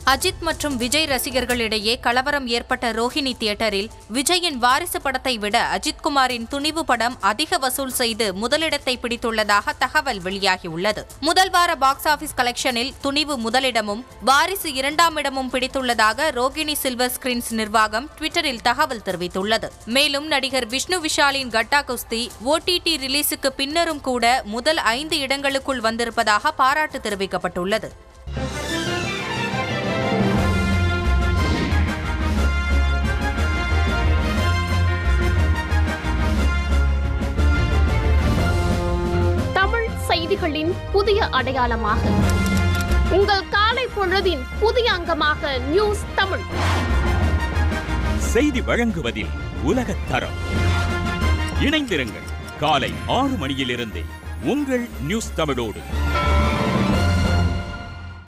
அஜித் மற்றும் விஜய் ரசிகர்களிடையே கலவரம் ஏற்பட்ட ரோஹிணி தியேட்டரில் விஜயின் வாரிசு படத்தை விட அஜித்குமாரின் துணிவு படம் அதிக வசூல் செய்து முதலிடத்தை பிடித்துள்ளதாக தகவல் வெளியாகியுள்ளது முதல் வார பாக்ஸ் ஆபீஸ் கலெக்ஷனில் துணிவு முதலிடமும் வாரிசு இரண்டாம் இடமும் பிடித்துள்ளதாக ரோகிணி சில்வர் ஸ்கிரீன்ஸ் நிர்வாகம் ட்விட்டரில் தகவல் தெரிவித்துள்ளது மேலும் நடிகர் விஷ்ணு விஷாலின் கட்டா குஸ்தி ஓடிடி ரிலீஸுக்கு பின்னரும் கூட முதல் ஐந்து இடங்களுக்குள் வந்திருப்பதாக பாராட்டு தெரிவிக்கப்பட்டுள்ளது தமிழ் செய்திகளின் புதிய அடையாளமாக உங்கள் காலை பொழுதின் புதிய அங்கமாக நியூஸ் தமிழ் செய்தி வழங்குவதில் உலகத் தரம் இணைந்திருங்கள் காலை ஆறு மணியிலிருந்தே உங்கள் நியூஸ் தமிழோடு